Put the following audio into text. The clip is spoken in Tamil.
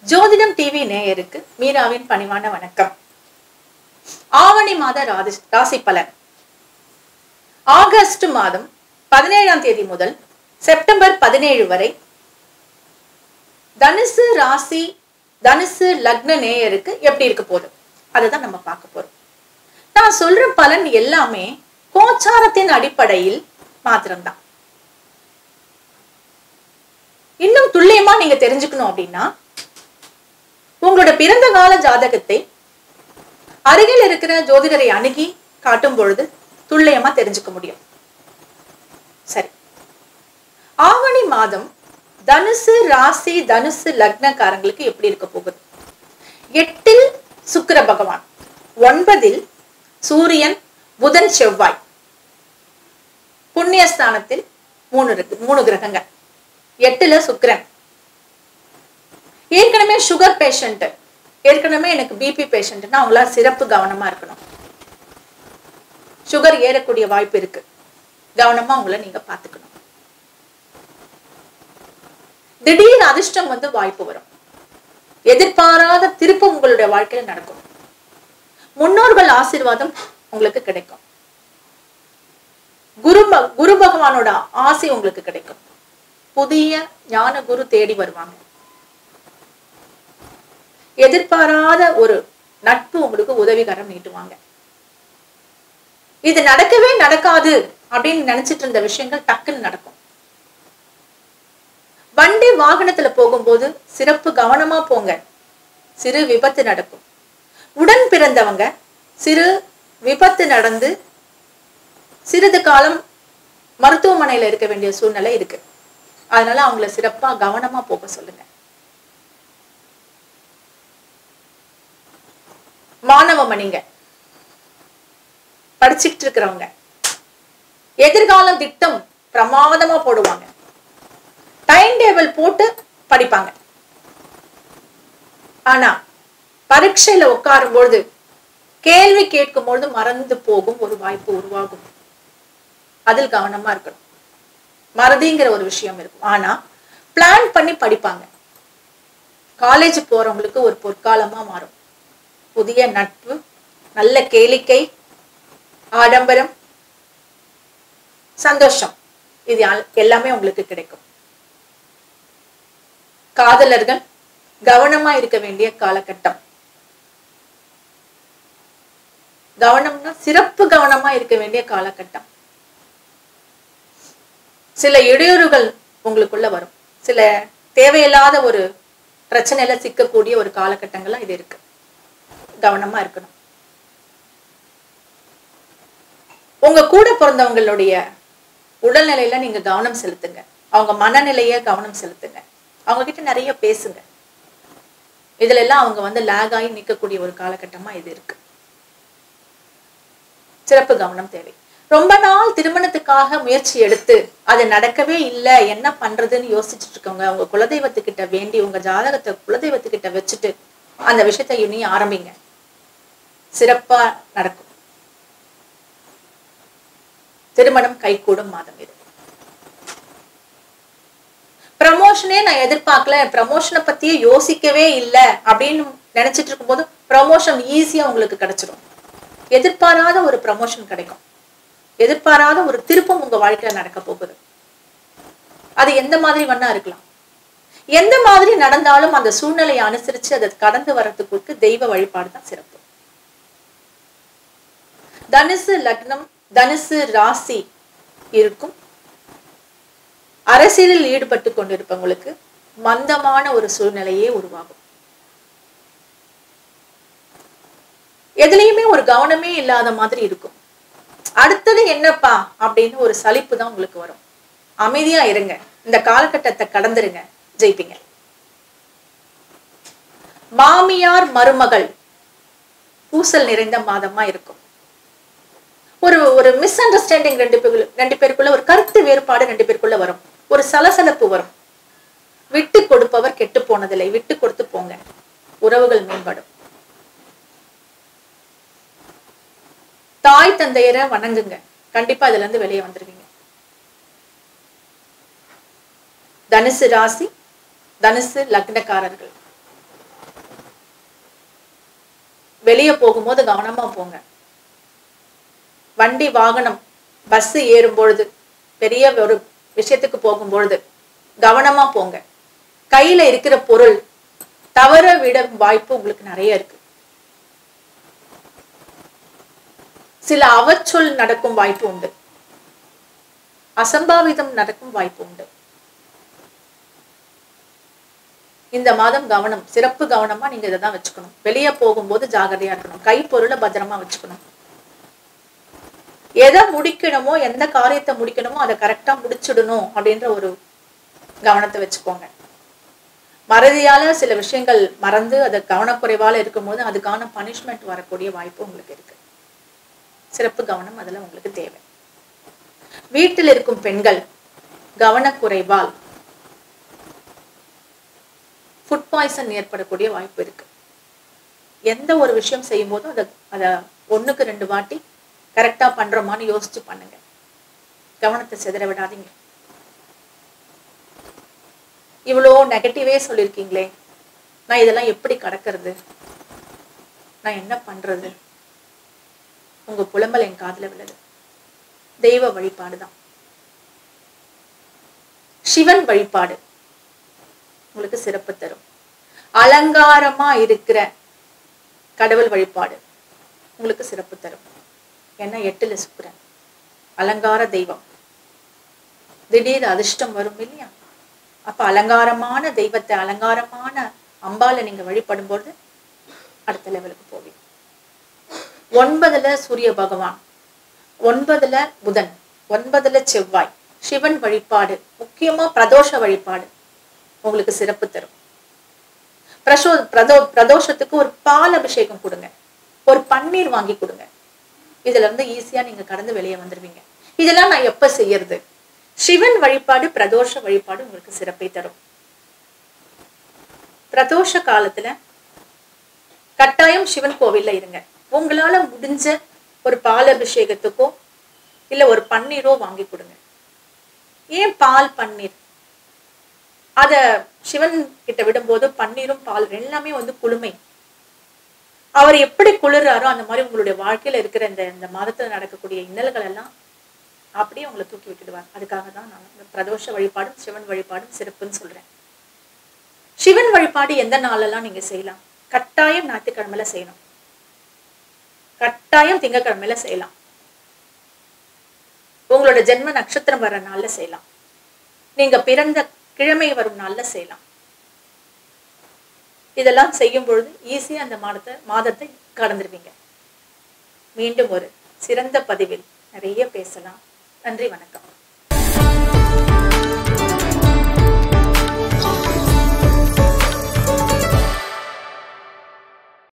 ஜோதிடம் டிவி நேயருக்கு மீராவின் பணிவான வணக்கம் ஆவணி மாத ராதி ராசி பலன் ஆகஸ்ட் மாதம் பதினேழாம் தேதி முதல் செப்டம்பர் பதினேழு வரை தனுசு ராசி தனுசு லக்ன நேயருக்கு எப்படி இருக்க போகுது அதுதான் நம்ம பார்க்க போறோம் நான் சொல்ற பலன் எல்லாமே கோச்சாரத்தின் அடிப்படையில் மாத்திரம்தான் இன்னும் துல்லியமா நீங்க தெரிஞ்சுக்கணும் அப்படின்னா உங்களோட பிறந்த கால ஜாதகத்தை அருகில் இருக்கிற ஜோதிடரை அணுகி காட்டும் பொழுது துல்லியமா தெரிஞ்சுக்க முடியும் சரி ஆவணி மாதம் தனுசு ராசி தனுசு லக்னக்காரங்களுக்கு எப்படி இருக்க போகுது எட்டில் சுக்கிர பகவான் ஒன்பதில் சூரியன் புதன் செவ்வாய் புண்ணியஸ்தானத்தில் மூணு இருக்கு மூணு கிரகங்கள் எட்டுல சுக்கிரன் ஏற்கனவே சுகர் பேஷண்ட் ஏற்கனவே எனக்கு பிபி பேஷண்ட்னா அவங்கள சிறப்பு கவனமா இருக்கணும் சுகர் ஏறக்கூடிய வாய்ப்பு இருக்கு கவனமா உங்களை நீங்க பாத்துக்கணும் திடீர் அதிர்ஷ்டம் வந்து வாய்ப்பு வரும் எதிர்பாராத திருப்பம் உங்களுடைய வாழ்க்கையில நடக்கும் முன்னோர்கள் ஆசீர்வாதம் உங்களுக்கு கிடைக்கும் குரு ப- குரு பகவானோட ஆசை உங்களுக்கு கிடைக்கும் புதிய ஞான குரு தேடி வருவாங்க எதிர்பாராத ஒரு நட்பு உங்களுக்கு உதவிகரம் நீட்டுவாங்க இது நடக்கவே நடக்காது அப்படின்னு நினைச்சிட்டு இருந்த விஷயங்கள் டக்குன்னு நடக்கும் வண்டி வாகனத்துல போகும்போது சிறப்பு கவனமா போங்க சிறு விபத்து நடக்கும் உடன் பிறந்தவங்க சிறு விபத்து நடந்து சிறிது காலம் மருத்துவமனையில இருக்க வேண்டிய சூழ்நிலை இருக்கு அதனால அவங்கள சிறப்பா கவனமா போக சொல்லுங்க மாணவ மணிங்க படிச்சுக்கிட்டு இருக்கிறவங்க எதிர்கால திட்டம் பிரமாதமா போடுவாங்க டைம் டேபிள் போட்டு படிப்பாங்க ஆனா பரீட்சையில உட்காரும்பொழுது கேள்வி கேட்கும் பொழுது மறந்து போகும் ஒரு வாய்ப்பு உருவாகும் அதில் கவனமா இருக்கணும் மறதிங்கிற ஒரு விஷயம் இருக்கும் ஆனா பிளான் பண்ணி படிப்பாங்க காலேஜ் போறவங்களுக்கு ஒரு பொற்காலமா மாறும் புதிய நட்பு நல்ல கேளிக்கை ஆடம்பரம் சந்தோஷம் இது அல்- எல்லாமே உங்களுக்கு கிடைக்கும் காதலர்கள் கவனமா இருக்க வேண்டிய காலகட்டம் கவனம்னா சிறப்பு கவனமா இருக்க வேண்டிய காலகட்டம் சில இடையூறுகள் உங்களுக்குள்ள வரும் சில தேவையில்லாத ஒரு பிரச்சனையில சிக்கக்கூடிய ஒரு காலகட்டங்களா இது இருக்கு கவனமா இருக்கணும் உங்க கூட பிறந்தவங்களுடைய உடல்நிலையில நீங்க கவனம் செலுத்துங்க அவங்க மனநிலைய கவனம் செலுத்துங்க அவங்க கிட்ட நிறைய பேசுங்க இதுல எல்லாம் அவங்க வந்து லேக் ஆகி நிக்கக்கூடிய ஒரு காலகட்டமா இது இருக்கு சிறப்பு கவனம் தேவை ரொம்ப நாள் திருமணத்துக்காக முயற்சி எடுத்து அது நடக்கவே இல்லை என்ன பண்றதுன்னு யோசிச்சுட்டு இருக்கவங்க உங்க குலதெய்வத்துக்கிட்ட வேண்டி உங்க ஜாதகத்தை குலதெய்வத்துக்கிட்ட வச்சுட்டு அந்த விஷயத்தை இனி ஆரம்பிங்க சிறப்பா நடக்கும் திருமணம் கைகூடும் மாதம் இது ப்ரமோஷனே நான் எதிர்பார்க்கல ப்ரமோஷனை பத்தியே யோசிக்கவே இல்லை அப்படின்னு நினைச்சிட்டு இருக்கும்போது ப்ரமோஷன் ஈஸியா உங்களுக்கு கிடைச்சிடும் எதிர்பாராத ஒரு ப்ரமோஷன் கிடைக்கும் எதிர்பாராத ஒரு திருப்பம் உங்க வாழ்க்கையில நடக்க போகுது அது எந்த மாதிரி வேணா இருக்கலாம் எந்த மாதிரி நடந்தாலும் அந்த சூழ்நிலையை அனுசரிச்சு அதை கடந்து வர்றதுக்கு தெய்வ வழிபாடு தான் சிறப்பு தனுசு லக்னம் தனுசு ராசி இருக்கும் அரசியலில் ஈடுபட்டு கொண்டிருப்பவங்களுக்கு மந்தமான ஒரு சூழ்நிலையே உருவாகும் எதுலயுமே ஒரு கவனமே இல்லாத மாதிரி இருக்கும் அடுத்தது என்னப்பா அப்படின்னு ஒரு சலிப்பு தான் உங்களுக்கு வரும் அமைதியா இருங்க இந்த காலகட்டத்தை கடந்துருங்க ஜெயிப்பீங்க மாமியார் மருமகள் பூசல் நிறைந்த மாதமா இருக்கும் ஒரு ஒரு மிஸ் அண்டர்ஸ்டாண்டிங் ரெண்டு பேருக்குள்ள ரெண்டு பேருக்குள்ள ஒரு கருத்து வேறுபாடு ரெண்டு பேருக்குள்ள வரும் ஒரு சலசலப்பு வரும் விட்டு கொடுப்பவர் கெட்டு போனதில்லை விட்டு கொடுத்து போங்க உறவுகள் மேம்படும் தாய் தந்தையரை வணங்குங்க கண்டிப்பா இதுல இருந்து வெளியே வந்துருவீங்க தனுசு ராசி தனுசு லக்னக்காரர்கள் வெளியே போகும்போது கவனமா போங்க வண்டி வாகனம் பஸ் ஏறும் பொழுது பெரிய ஒரு விஷயத்துக்கு போகும் பொழுது கவனமா போங்க கையில இருக்கிற பொருள் தவற விட வாய்ப்பு உங்களுக்கு நிறைய இருக்கு சில அவச்சொல் நடக்கும் வாய்ப்பு உண்டு அசம்பாவிதம் நடக்கும் வாய்ப்பு உண்டு இந்த மாதம் கவனம் சிறப்பு கவனமா நீங்க இதை தான் வச்சுக்கணும் வெளியே போகும்போது ஜாகிரதையா இருக்கணும் கை பொருளை பத்திரமா வச்சுக்கணும் எதை முடிக்கணுமோ எந்த காரியத்தை முடிக்கணுமோ அதை கரெக்டா முடிச்சிடணும் அப்படின்ற ஒரு கவனத்தை வச்சுக்கோங்க மறதியால சில விஷயங்கள் மறந்து அது கவனக்குறைவால இருக்கும்போது அதுக்கான பனிஷ்மெண்ட் வரக்கூடிய வாய்ப்பு உங்களுக்கு இருக்கு சிறப்பு கவனம் அதுல உங்களுக்கு தேவை வீட்டில் இருக்கும் பெண்கள் கவனக்குறைவால் ஃபுட் பாய்சன் ஏற்படக்கூடிய வாய்ப்பு இருக்கு எந்த ஒரு விஷயம் செய்யும் போதும் அதை அதை ஒண்ணுக்கு ரெண்டு வாட்டி கரெக்டா பண்றோமான்னு யோசிச்சு பண்ணுங்க கவனத்தை சிதற விடாதீங்க இவ்வளோ நெகட்டிவே சொல்லியிருக்கீங்களே நான் இதெல்லாம் எப்படி கடக்கிறது நான் என்ன பண்றது உங்க புலம்பல் என் காதுல விழுது தெய்வ வழிபாடு தான் சிவன் வழிபாடு உங்களுக்கு சிறப்பு தரும் அலங்காரமா இருக்கிற கடவுள் வழிபாடு உங்களுக்கு சிறப்பு தரும் ஏன்னா எட்டுல சுக்குரன் அலங்கார தெய்வம் திடீர் அதிர்ஷ்டம் வரும் இல்லையா அப்ப அலங்காரமான தெய்வத்தை அலங்காரமான அம்பால நீங்க வழிபடும் பொழுது அடுத்த லெவலுக்கு போவீங்க ஒன்பதுல சூரிய பகவான் ஒன்பதுல புதன் ஒன்பதுல செவ்வாய் சிவன் வழிபாடு முக்கியமா பிரதோஷ வழிபாடு உங்களுக்கு சிறப்பு தரும் பிரசோ பிரதோ பிரதோஷத்துக்கு ஒரு பால் அபிஷேகம் கொடுங்க ஒரு பன்னீர் வாங்கி கொடுங்க இதுல இருந்து ஈஸியா நீங்க கடந்து வெளியே வந்துருவீங்க இதெல்லாம் நான் எப்ப செய்யறது சிவன் வழிபாடு பிரதோஷ வழிபாடு உங்களுக்கு சிறப்பை தரும் பிரதோஷ காலத்துல கட்டாயம் சிவன் கோவில்ல இருங்க உங்களால முடிஞ்ச ஒரு பால் அபிஷேகத்துக்கோ இல்ல ஒரு பன்னீரோ வாங்கி கொடுங்க ஏன் பால் பன்னீர் அத சிவன் கிட்ட விடும்போது பன்னீரும் பால் எல்லாமே வந்து குளுமை அவர் எப்படி குளிர்றாரோ அந்த மாதிரி உங்களுடைய வாழ்க்கையில இருக்கிற இந்த இந்த மாதத்துல நடக்கக்கூடிய இன்னல்கள் எல்லாம் அப்படியே உங்களை தூக்கி விட்டுடுவார் அதுக்காக தான் நான் இந்த பிரதோஷ வழிபாடும் சிவன் வழிபாடும் சிறப்புன்னு சொல்றேன் சிவன் வழிபாடு எந்த நாளெல்லாம் நீங்க செய்யலாம் கட்டாயம் ஞாயிற்றுக்கிழமையில செய்யணும் கட்டாயம் திங்கக்கிழமையில செய்யலாம் உங்களோட ஜென்ம நட்சத்திரம் வர்ற நாள்ல செய்யலாம் நீங்க பிறந்த கிழமை வரும் நாள்ல செய்யலாம் இதெல்லாம் செய்யும் பொழுது ஈஸியா அந்த மாதத்தை மாதத்தை கடந்துருவீங்க மீண்டும் ஒரு சிறந்த பதிவில் நிறைய பேசலாம் நன்றி வணக்கம்